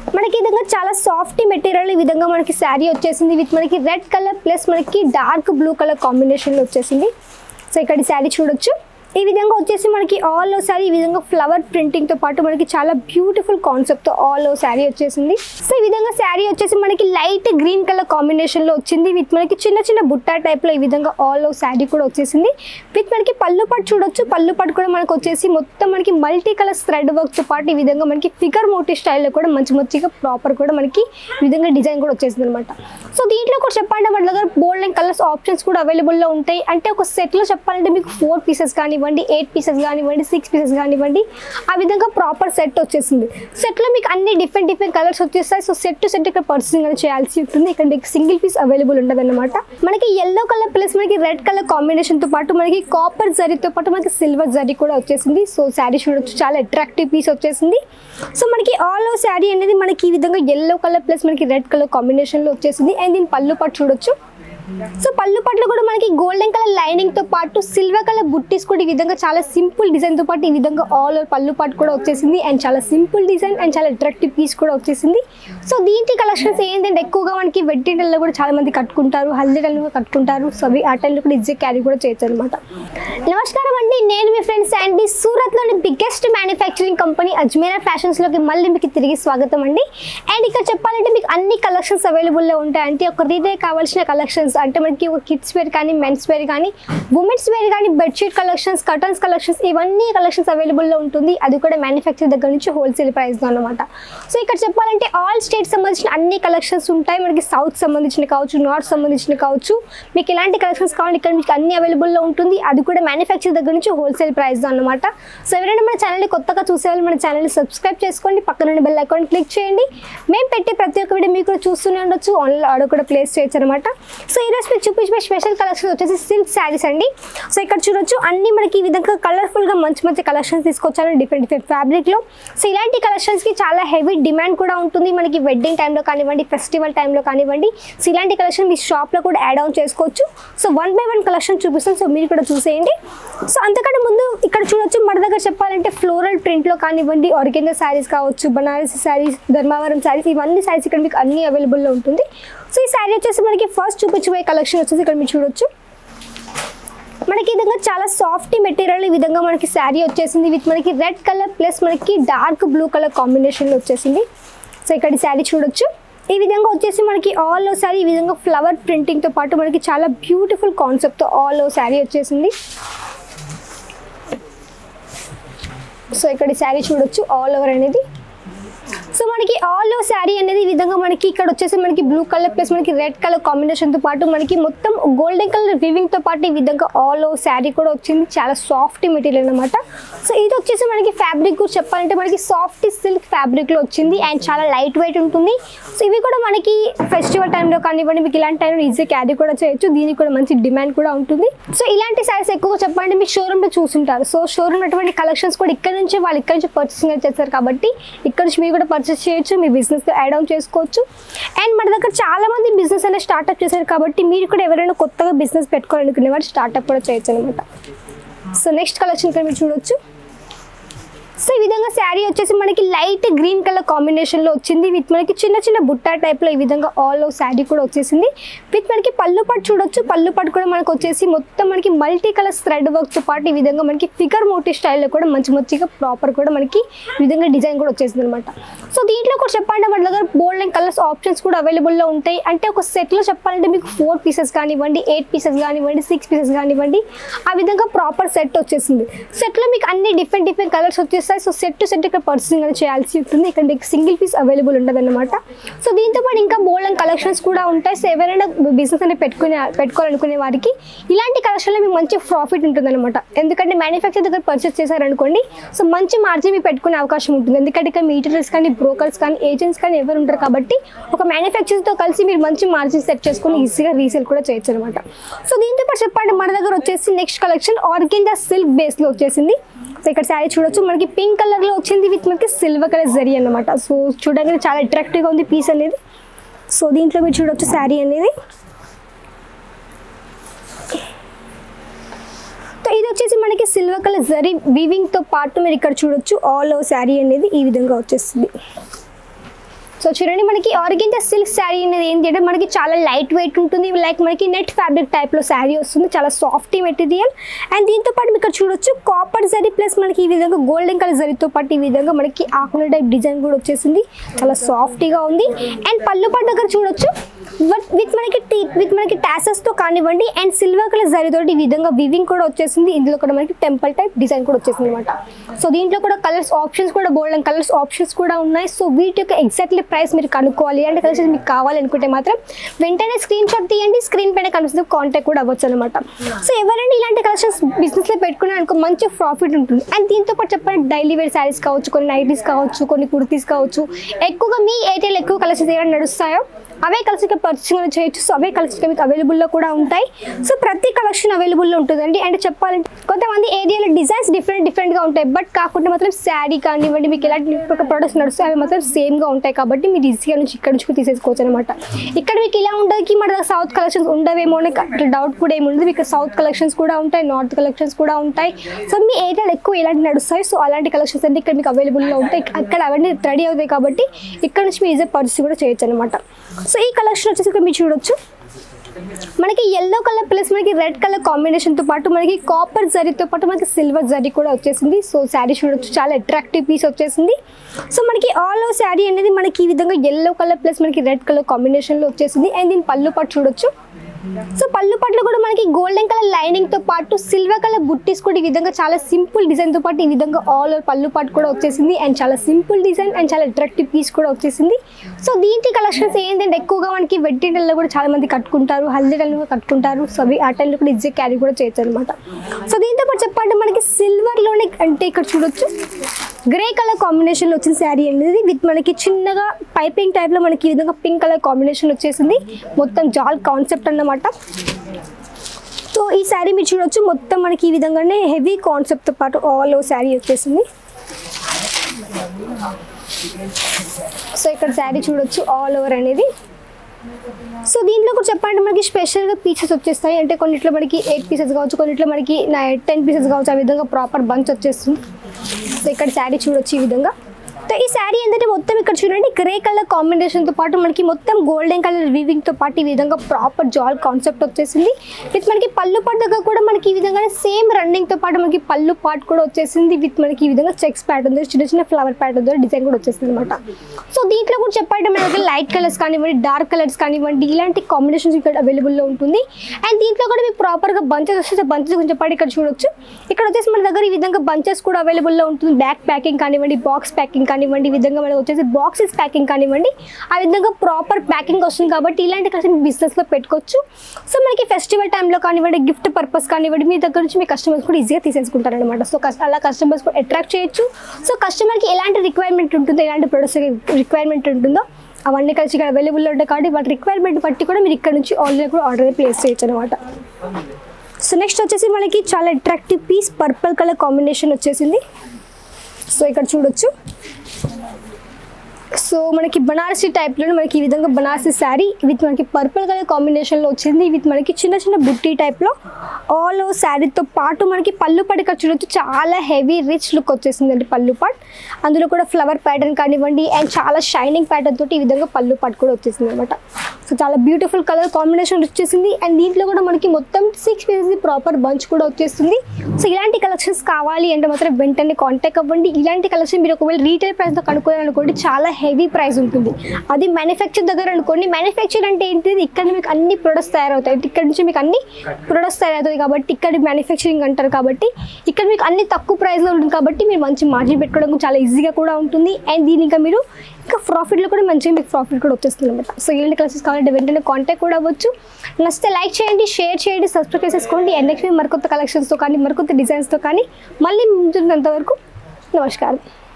మనకి ఈ విధంగా చాలా సాఫ్ట్ మెటీరియల్ ఈ విధంగా మనకి శారీ వచ్చేసింది విత్ మనకి రెడ్ కలర్ ప్లస్ మనకి డార్క్ బ్లూ కలర్ కాంబినేషన్లో వచ్చేసింది సో ఇక్కడ శారీ చూడొచ్చు ఈ విధంగా వచ్చేసి మనకి ఆల్ ఓ శారీ ఈ విధంగా ఫ్లవర్ ప్రింటింగ్తో పాటు మనకి చాలా బ్యూటిఫుల్ కాన్సెప్ట్తో ఆల్ ఓ శారీ వచ్చేసింది సో ఈ విధంగా శారీ వచ్చేసి మనకి లైట్ గ్రీన్ కలర్ కాంబినేషన్లో వచ్చింది విత్ మనకి చిన్న చిన్న బుట్ట టైప్లో ఈ విధంగా ఆల్ ఓ శారీ కూడా వచ్చేసింది విత్ మనకి పళ్ళు పట్టు చూడొచ్చు పళ్ళు పట్టు కూడా మనకు వచ్చేసి మొత్తం మనకి మల్టీ కలర్ థ్రెడ్ వర్క్తో పాటు ఈ విధంగా మనకి ఫిగర్ మోటివ్ స్టైల్లో కూడా మంచి మంచిగా ప్రాపర్ కూడా మనకి ఈ విధంగా డిజైన్ కూడా వచ్చేసింది అనమాట సో దీంట్లో కూడా చెప్పండి మన దగ్గర బోల్డ్ అండ్ కలర్స్ ఆప్షన్స్ కూడా అవైలబుల్లో ఉంటాయి అంటే ఒక సెట్లో చెప్పాలంటే మీకు ఫోర్ పీసెస్ కానివ్వండి ఎయిట్ పీసెస్ కానివ్వండి సిక్స్ పీసెస్ కానివ్వండి ఆ విధంగా ప్రాపర్ సెట్ వచ్చేసింది సెట్లో మీకు అన్ని డిఫరెంట్ డిఫరెంట్ కలర్స్ వచ్చేస్తాయి సో సెట్ టు సెట్ ఇక్కడ పర్చేసింగ్ అనేది చేయాల్సి ఉంటుంది ఇక్కడ మీకు సింగిల్ పీస్ అవైలబుల్ ఉండదు అనమాట మనకి ఎల్లో కలర్ ప్లస్ మనకి రెడ్ కలర్ కాంబినేషన్తో పాటు మనకి కాపర్ జరీతో పాటు మనకి సిల్వర్ జరీ కూడా వచ్చేసింది సో శారీ చూడొచ్చు చాలా అట్రాక్టివ్ పీస్ వచ్చేసింది సో మనకి ఆల్ ఓవర్ శారీ అనేది మనకి ఈ విధంగా ఎల్లో కలర్ ప్లస్ మనకి రెడ్ కలర్ కాంబినేషన్లో వచ్చేసింది అండ్ దీని పళ్ళు పట్టు చూడొచ్చు సో పళ్ళు పట్లు కూడా మనకి గోల్డెన్ కలర్ లైనింగ్ తో పాటు సిల్వర్ కలర్ బుట్టీస్ కూడా ఈ విధంగా చాలా సింపుల్ డిజైన్ తో పాటు ఈ విధంగా ఆల్ ఓవర్ పళ్ళు పట్టు కూడా వచ్చేసింది అండ్ చాలా సింపుల్ డిజైన్ అండ్ చాలా అట్రాక్టివ్ పీస్ కూడా వచ్చేసింది సో దీంట్లో కలెక్షన్స్ ఏంటంటే ఎక్కువగా మనకి వెడ్డింగ్ లో కూడా చాలా మంది కట్టుకుంటారు హల్దీ టైంలో కూడా కట్టుకుంటారు సో అవి ఆ టైంలో కూడా ఈజీ క్యారీ కూడా చేయొచ్చు అనమాట నమస్కారం అండి నేను మీ ఫ్రెండ్స్ అండి సూరత్ లోని biggest manufacturing company Ajmera fashions లోకి మళ్ళీ మీకు తిరిగి స్వాగతం అండి అండ్ ఇక్కడ చెప్పాలంటే మీకు అన్ని కలెక్షన్స్ అవైలబుల్లో ఉంటాయి అంటే ఒక రీతే కావాల్సిన కలెక్షన్స్ అంటే మనకి ఒక కిడ్స్ వేర్ కానీ మెన్స్ వేర్ కానీ ఉమెన్స్ వేర్ కానీ బెడ్షీట్ కలెక్షన్స్ కర్టన్స్ కలెక్షన్స్ ఇవన్నీ కలెక్షన్స్ అవైలబుల్లో ఉంటుంది అది కూడా మ్యానుఫ్యాక్చర్ దగ్గర నుంచి హోల్సేల్ ప్రైస్లో అనమాట సో ఇక్కడ చెప్పాలంటే ఆల్ స్టేట్ సంబంధించిన అన్ని కలెక్షన్స్ ఉంటాయి మనకి సౌత్ సంబంధించిన కావచ్చు నార్త్ సంబంధించిన కావచ్చు మీకు ఎలాంటి కలెక్షన్స్ కావాలి ఇక్కడ మీకు అన్ని అవైలబుల్లో ఉంటుంది అది కూడా మ్యానుఫ్యాక్చర్ దగ్గర నుంచి హోల్సేల్ ప్రైస్లో అనమాట సో ఎవరైనా మన ఛానల్ని కొత్తగా చూసేవాళ్ళు మన ఛానల్ని సబ్స్క్రైబ్ చేసుకోండి పక్కన బెల్ అకౌంట్ క్లిక్ చేయండి మేము పెట్టే ప్రతి ఒక్క వీడియో మీరు కూడా చూస్తూనే ఉండొచ్చు ఆన్లైన్ ఆర్డర్ కూడా ప్లేస్ చేయొచ్చు అనమాట సో ఈరోజు మీకు చూపించే స్పెషల్ కలెక్షన్ వచ్చేసి సిల్క్ శారీస్ అండి సో ఇక్కడ చూడొచ్చు అన్ని మనకి ఈ విధంగా కలర్ఫుల్గా మంచి మంచి కలెక్షన్స్ తీసుకొచ్చాను డిఫరెంట్ డిఫరెంట్ ఫ్యాబ్రిక్లో సో ఇలాంటి కలెక్షన్స్కి చాలా హెవీ డిమాండ్ కూడా ఉంటుంది మనకి వెడ్డింగ్ టైంలో కానివ్వండి ఫెస్టివల్ టైంలో కానివ్వండి సో ఇలాంటి కలెక్షన్ మీ షాప్లో కూడా యాడ్ ఆన్ చేసుకోవచ్చు so one by one collection చూపిస్తాం సో మీరు కూడా చూసేయండి సో అంతకంటే ముందు ఇక్కడ చూడొచ్చు మన దగ్గర చెప్పాలంటే ఫ్లోరల్ ప్రింట్లో కానివ్వండి ఆర్గెంజా శారీస్ కావచ్చు బనారసి శారీస్ ధర్మవరం శారీస్ ఇవన్నీ శారీస్ ఇక్కడ మీకు అన్ని అవైలబుల్లో ఉంటుంది సో ఈ శారీ వచ్చేసి మనకి ఫస్ట్ చూపించబోయే కలెక్షన్ వచ్చేసి ఇక్కడ మీరు చూడొచ్చు మనకి ఈ విధంగా చాలా సాఫ్ట్ మెటీరియల్ ఈ విధంగా మనకి శారీ వచ్చేసింది విత్ మనకి రెడ్ కలర్ ప్లస్ మనకి డార్క్ బ్లూ కలర్ కాంబినేషన్లో వచ్చేసింది సో ఇక్కడ ఈ శారీ చూడొచ్చు ఈ విధంగా వచ్చేసి మనకి ఆల్ ఓ శారీ ఈ విధంగా ఫ్లవర్ ప్రింటింగ్తో పాటు మనకి చాలా బ్యూటిఫుల్ కాన్సెప్ట్తో ఆల్ ఓ శారీ వచ్చేసింది సో ఇక్కడ ఈ శారీ చూడొచ్చు ఆల్ ఓవర్ అనేది సో మనకి ఆల్ ఓవర్ శారీ అనేది ఈ విధంగా మనకి ఇక్కడ వచ్చేసి మనకి బ్లూ కలర్ ప్లస్ మనకి రెడ్ కలర్ కాంబినేషన్తో పాటు మనకి మొత్తం గోల్డెన్ కలర్ వివింగ్తో పాటు ఈ విధంగా ఆల్ ఓవర్ శారీ కూడా వచ్చింది చాలా సాఫ్ట్ మెటీరియల్ అనమాట సో ఇది వచ్చేసి మనకి ఫ్యాబ్రిక్ కూడా చెప్పాలంటే మనకి సాఫ్ట్ సిల్క్ ఫ్యాబ్రిక్లో వచ్చింది అండ్ చాలా లైట్ వెయిట్ ఉంటుంది సో ఇవి కూడా మనకి ఫెస్టివల్ టైంలో కానివ్వండి మీకు ఇలాంటి టైంలో ఈజీ క్యారీ కూడా చేయొచ్చు దీనికి కూడా మంచి డిమాండ్ కూడా ఉంటుంది సో ఇలాంటి శారీస్ ఎక్కువగా చెప్పాలంటే మీకు షోరూమ్లో చూసుంటారు సో షోరూమ్ అటువంటి కలెక్షన్స్ కూడా ఇక్కడ నుంచి వాళ్ళు ఇక్కడ నుంచి పర్చేసింగ్ చేస్తారు కాబట్టి ఇక్కడ నుంచి మీరు కూడా పర్చేస్ చేయొచ్చు మీ బిజినెస్ యాడ్ ఆన్ చేసుకోవచ్చు అండ్ మన దగ్గర చాలా మంది బిజినెస్ అనేది స్టార్ట్అప్ చేశారు కాబట్టి మీరు కూడా ఎవరైనా కొత్తగా బిజినెస్ పెట్టుకోవాలనుకునే వారు స్టార్ట్అప్ కూడా చేయొచ్చు అనమాట సో నెక్స్ట్ కలెక్షన్ ఇక్కడ మీరు చూడొచ్చు సో ఈ విధంగా శారీ వచ్చేసి మనకి లైట్ గ్రీన్ కలర్ కాంబినేషన్లో వచ్చింది విత్ మనకి చిన్న చిన్న బుట్ట టైప్లో ఈ విధంగా ఆల్ ఓవర్ శారీ కూడా వచ్చేసింది విత్ మనకి పళ్ళు పట్టు చూడొచ్చు పళ్ళు పట్టు కూడా మనకు వచ్చేసి మొత్తం మనకి మల్టీ కలర్ థ్రెడ్ వర్క్తో పాటు ఈ విధంగా మనకి ఫిగర్ మోటివ్ స్టైల్లో కూడా మంచి మంచిగా ప్రాపర్ కూడా మనకి ఈ విధంగా డిజైన్ కూడా వచ్చేసింది అనమాట సో దీంట్లో కూడా చెప్పాలంటే మన దగ్గర బోల్డ్ అండ్ కలర్స్ ఆప్షన్స్ కూడా అవైలబుల్లో ఉంటాయి అంటే ఒక సెట్లో చెప్పాలంటే మీకు ఫోర్ పీసెస్ కానివ్వండి ఎయిట్ పీసెస్ కానివ్వండి సిక్స్ పీసెస్ కానివ్వండి ఆ విధంగా ప్రాపర్ సెట్ వచ్చేసింది సెట్లో మీకు అన్ని డిఫరెంట్ డిఫరెంట్ కలర్స్ వచ్చేస్తాయి సో సెట్ టు సెట్ ఇక్కడ పర్చేసింగ్ అనేది చేయాల్సి ఉంటుంది ఇక్కడ మీకు సింగిల్ పీస్ అవైలబుల్ ఉండదు అనమాట సో దీంతో పాటు ఇంకా బోల్డ్ అండ్ కలెక్షన్స్ కూడా ఉంటాయి సో ఎవరైనా బిజినెస్ అనేది పెట్టుకునే పెట్టుకోవాలనుకునే వారికి ఇలాంటి కలెక్షన్లో మీకు మంచి ప్రాఫిట్ ఉంటుంది అనమాట ఎందుకంటే మ్యానుఫ్యాక్చర్ దగ్గర పర్చేస్ చేశారనుకోండి సో మంచి మార్జిన్ మీకు పెట్టుకునే అవకాశం ఉంటుంది ఎందుకంటే ఇక్కడ మీటర్స్ కానీ బ్రోకర్స్ కానీ ఏజెంట్స్ కానీ ఎవరు ఉంటారు కాబట్టి ఒక మ్యానుఫ్యాక్చర్తో కలిసి మీరు మంచి మార్జిన్ సెట్ చేసుకొని ఈజీగా రీసేల్ కూడా చేయొచ్చు అనమాట సో దీంతో పాటు చెప్పండి మన దగ్గర వచ్చేసి నెక్స్ట్ కలెక్షన్ ఆర్గెంజా సిల్క్ బేస్లో వచ్చేసింది సో ఇక్కడ శారీ చూడొచ్చు మనకి పింక్ కలర్లో వచ్చింది విత్ మనకి సిల్వర్ కలర్ జరీ అనమాట సో చూడడానికి చాలా అట్రాక్టివ్గా ఉంది పీస్ అనేది సో దీంట్లో మీరు చూడొచ్చు శారీ అనేది సో ఇది వచ్చేసి మనకి సిల్వర్ కలర్ జరీ వీవింగ్తో పాటు మీరు ఇక్కడ చూడొచ్చు ఆల్ ఓవర్ శారీ అనేది ఈ విధంగా వచ్చేస్తుంది సో చూడండి మనకి ఆర్గెంజా సిల్క్ శారీ అనేది ఏంటి అంటే మనకి చాలా లైట్ వెయిట్ ఉంటుంది లైక్ మనకి నెట్ ఫ్యాబ్రిక్ టైప్లో శారీ వస్తుంది చాలా సాఫ్ట్ మెటీరియల్ అండ్ దీంతో పాటు మీకు ఇక్కడ చూడొచ్చు కాపర్ జరీ ప్లస్ మనకి ఈ విధంగా గోల్డెన్ కలర్ జరీతో పాటు ఈ విధంగా మనకి ఆకుల టైప్ డిజైన్ కూడా వచ్చేసింది చాలా సాఫ్ట్గా ఉంది అండ్ పళ్ళు పాటు దగ్గర చూడొచ్చు విత్ మనకి విత్ మనకి టాసెస్తో కానివ్వండి అండ్ సిల్వర్ కలర్ జరీతోటి ఈ విధంగా వివింగ్ కూడా వచ్చేసింది ఇందులో కూడా మనకి టెంపుల్ టైప్ డిజైన్ కూడా వచ్చేసింది అనమాట సో దీంట్లో కూడా కలర్స్ ఆప్షన్స్ కూడా బోల్డ్ అండ్ కలర్స్ ఆప్షన్స్ కూడా ఉన్నాయి సో వీటి యొక్క ఎగ్జాక్ట్లీ ప్రైస్ మీరు కనుక్కోవాలి అంటే కలర్స్ మీకు కావాలనుకుంటే మాత్రం వెంటనే స్క్రీన్ షాట్ తీయండి స్క్రీన్ పైన కనిపిస్తుంది కాంటాక్ట్ కూడా అవ్వచ్చు అనమాట సో ఎవరైనా ఇలాంటి కలెక్షన్స్ బిజినెస్లో పెట్టుకున్నారు అనుకో మంచి ప్రాఫిట్ ఉంటుంది అండ్ దీంతో పాటు చెప్పండి డైలీ వేర్ శారీస్ కావచ్చు కొన్ని నైటీస్ కావచ్చు కొన్ని కుర్తీస్ కావచ్చు ఎక్కువగా మీ ఎయిర్టెల్ ఎక్కువ కలెక్షన్స్ ఏమైనా నడుస్తాయో అవే కలెక్షన్ పర్చేసింగ్ చేయొచ్చు సో అవే కలెక్షన్ మీకు అవైలబుల్లో కూడా ఉంటాయి సో ప్రతి కలెక్షన్ అవైలబుల్లో ఉంటుందండి అండ్ చెప్పాలంటే కొంతమంది ఏరియాలో డిజైన్స్ డిఫరెంట్ డిఫరెంట్గా ఉంటాయి బట్ కాకుండా మాత్రం శారీ కానివ్వండి మీకు ఎలాంటి ప్రొడక్ట్స్ నడుస్తాయి అవి మాత్రం సేమ్గా ఉంటాయి కాబట్టి మీరు ఈజీగా నుంచి ఇక్కడ నుంచి తీసేసుకోవచ్చు అనమాట ఇక్కడ మీకు ఇలా ఉండదు మన దగ్గర సౌత్ కలెక్షన్స్ ఉండవేమో అని అట్లా డౌట్ కూడా ఏమి ఉండదు మీకు సౌత్ కలెక్షన్స్ కూడా ఉంటాయి నార్త్ కలెక్షన్స్ కూడా ఉంటాయి సో మీ ఏరియాలో ఎక్కువ ఎలాంటి నడుస్తాయి సో అలాంటి కలెక్షన్స్ అంటే ఇక్కడ మీకు అవైలబుల్లో ఉంటాయి అక్కడ అవన్నీ రెడీ అవుతాయి కాబట్టి ఇక్కడ నుంచి మీరు ఈజీగా పర్చేస్ కూడా చేయొచ్చు అనమాట సో ఈ కలెక్షన్ వచ్చేసి ఇక్కడ మీరు చూడొచ్చు మనకి ఎల్లో కలర్ ప్లస్ మనకి రెడ్ కలర్ కాంబినేషన్తో పాటు మనకి కాపర్ జరీతో పాటు మనకి సిల్వర్ జరీ కూడా వచ్చేసింది సో శారీ చూడొచ్చు చాలా అట్రాక్టివ్ పీస్ వచ్చేసింది సో మనకి ఆల్ ఓవర్ శారీ అనేది మనకి ఈ విధంగా ఎల్లో కలర్ ప్లస్ మనకి రెడ్ కలర్ కాంబినేషన్లో వచ్చేసింది అండ్ దీని పళ్ళు పాటు చూడొచ్చు సో పళ్ళు పట్లు కూడా మనకి గోల్డెన్ కలర్ లైనింగ్ తో పాటు సిల్వర్ కలర్ బుట్టీస్ కూడా ఈ విధంగా చాలా సింపుల్ డిజైన్ తో పాటు ఈ విధంగా ఆల్ ఓవర్ పళ్ళు పాటు కూడా వచ్చేసింది అండ్ చాలా సింపుల్ డిజైన్ అండ్ చాలా అట్రాక్టివ్ పీస్ కూడా వచ్చేసింది సో దీంట్లో కలెక్షన్స్ ఏంటంటే ఎక్కువగా మనకి వెడ్డింగ్ టైంలో కూడా చాలా మంది కట్టుకుంటారు హల్దీ టైంలో కూడా కట్టుకుంటారు సో అవి ఆ టైంలో కూడా ఈజీ క్యారీ కూడా చేయొచ్చు అనమాట సో దీంతో పాటు చెప్పండి మనకి సిల్వర్లోనే అంటే ఇక్కడ చూడొచ్చు గ్రే కలర్ కాంబినేషన్లో వచ్చిన శారీ అనేది విత్ మనకి చిన్నగా పైపింగ్ టైప్లో మనకి ఈ విధంగా పింక్ కలర్ కాంబినేషన్ వచ్చేసింది మొత్తం జాల్ కాన్సెప్ట్ అన్నమాట సో ఈ శారీ మీరు చూడొచ్చు మొత్తం మనకి ఈ విధంగానే హెవీ కాన్సెప్ట్తో పాటు ఆల్ ఓవర్ శారీ వచ్చేసింది సో ఇక్కడ శారీ చూడొచ్చు ఆల్ ఓవర్ అనేది సో దీంట్లో కూడా చెప్పాలంటే మనకి స్పెషల్గా పీసెస్ వచ్చేస్తాయి అంటే కొన్నిట్లో మనకి ఎయిట్ పీసెస్ కావచ్చు కొన్నిట్లో మనకి టెన్ పీసెస్ కావచ్చు ఆ విధంగా ప్రాపర్ బంచ్ వచ్చేస్తుంది సో ఇక్కడ శారీ చూడొచ్చు ఈ విధంగా సో ఈ శారీ ఏంటంటే మొత్తం ఇక్కడ చూడండి గ్రే కలర్ కాంబినేషన్తో పాటు మనకి మొత్తం గోల్డెన్ కలర్ వీవింగ్తో పాటు ఈ విధంగా ప్రాపర్ జాల్ కాన్సెప్ట్ వచ్చేసింది విత్ మనకి పళ్ళు పాటు దగ్గర కూడా మనకి ఈ విధంగా సేమ్ రన్నింగ్తో పాటు మనకి పళ్ళు పాటు కూడా వచ్చేసింది విత్ మనకి ఈ విధంగా చెక్స్ ప్యాటర్న్ చిన్న చిన్న ఫ్లవర్ ప్యాటర్న్ డిజైన్ కూడా వచ్చేసింది అనమాట సో దీంట్లో కూడా చెప్పాలంటే మనకి లైట్ కలర్స్ కానివ్వండి డార్క్ కలర్స్ కానివ్వండి ఇలాంటి కాంబినేషన్స్ ఇక్కడ అవైలబుల్లో ఉంటుంది అండ్ దీంట్లో కూడా మీకు ప్రాపర్గా బంచెస్ వస్తే బంచెస్ గురించి చెప్పండి ఇక్కడ చూడొచ్చు ఇక్కడ వచ్చేసి మన దగ్గర ఈ విధంగా బంచెస్ కూడా అవైలబుల్లో ఉంటుంది బ్యాక్ ప్యాకింగ్ కానివ్వండి బాక్స్ ప్యాకింగ్ కానివ్వండి ఈ విధంగా మనకు వచ్చేసి బాక్సెస్ ప్యాకింగ్ కానివ్వండి ఆ విధంగా ప్రాపర్ ప్యాకింగ్ వస్తుంది కాబట్టి ఇలాంటి కలిసి బిజినెస్లో పెట్టుకోవచ్చు సో మనకి ఫెస్టివల్ టైంలో కానివ్వండి గిఫ్ట్ పర్పస్ కానివ్వండి మీ దగ్గర నుంచి మీ కస్టమర్స్ కూడా ఈజీగా తీసేసుకుంటారనమాట సో కస్- అలా కస్టమర్స్ కూడా అట్రాక్ట్ చేయొచ్చు సో కస్టమర్కి ఎలాంటి రిక్వైర్మెంట్ ఉంటుందో ఎలాంటి ప్రొడక్ట్స్ రిక్వైర్మెంట్ ఉంటుందో అవన్నీ కలిసి ఇక్కడ అవైలబుల్లో ఉంటాయి కాబట్టి వాటి రిక్వైర్మెంట్ బట్టి కూడా మీరు ఇక్కడ నుంచి ఆన్లైన్ కూడా ఆర్డర్ ప్లేస్ చేయొచ్చు అనమాట సో నెక్స్ట్ వచ్చేసి మనకి చాలా attractive piece purple colour combination వచ్చేసింది సో ఇక్కడ చూడొచ్చు సో మనకి బనారసి టైప్లో మనకి ఈ విధంగా బనారసి శారీ విత్ మనకి పర్పుల్ కలర్ కాంబినేషన్లో వచ్చింది విత్ మనకి చిన్న చిన్న బుట్టి టైప్లో ఆల్ ఓవర్ శారీతో పాటు మనకి పళ్ళు పాటు ఇక్కడ చూడొచ్చు చాలా హెవీ రిచ్ లుక్ వచ్చేసింది అండి పళ్ళు పాట్ అందులో కూడా ఫ్లవర్ ప్యాటర్న్ కానివ్వండి అండ్ చాలా షైనింగ్ ప్యాటర్న్ తోటి ఈ విధంగా పళ్ళు పాటు కూడా వచ్చేసింది అనమాట సో చాలా బ్యూటిఫుల్ కలర్ కాంబినేషన్ వచ్చేసింది అండ్ దీంట్లో కూడా మనకి మొత్తం సిక్స్ పీసెస్ ప్రాపర్ బంచ్ కూడా వచ్చేస్తుంది సో ఇలాంటి కలెక్షన్స్ కావాలి అంటే మాత్రం వెంటనే కాంటాక్ట్ అవ్వండి ఇలాంటి కలెక్షన్ మీరు ఒకవేళ రీటైల్ ప్రైస్తో కనుక్కోవాలనుకోండి చాలా హెవీ ప్రైస్ ఉంటుంది అది మ్యానుఫ్యాక్చర్ దగ్గర అనుకోండి మ్యానుఫ్యాక్చర్ అంటే ఏంటిది ఇక్కడ మీకు అన్ని ప్రొడక్ట్స్ తయారవుతాయి ఇక్కడ నుంచి మీకు అన్ని ప్రొడక్ట్స్ తయారవుతాయి కాబట్టి ఇక్కడ మ్యానుఫ్యాక్చరింగ్ అంటారు కాబట్టి ఇక్కడ మీకు అన్ని తక్కువ ప్రైస్లో ఉంటుంది కాబట్టి మీరు మంచి మార్జిన్ పెట్టుకోవడం చాలా ఈజీగా కూడా ఉంటుంది అండ్ దీని ఇంకా మీరు ఇంకా ప్రాఫిట్లో కూడా మంచిగా మీకు ప్రాఫిట్ కూడా వచ్చేస్తుంది అనమాట సో ఇలాంటి క్లాసెస్ కావాలంటే వెంటనే కాంటాక్ట్ కూడా అవ్వచ్చు నచ్చితే లైక్ చేయండి షేర్ చేయండి సబ్స్క్రైబ్ చేసేసుకోండి అండ్ నెక్స్ట్ మరికొత్త కలెక్షన్స్తో కానీ మరికొత్త డిజైన్స్తో కానీ మళ్ళీ ముందున్నంత వరకు నమస్కారం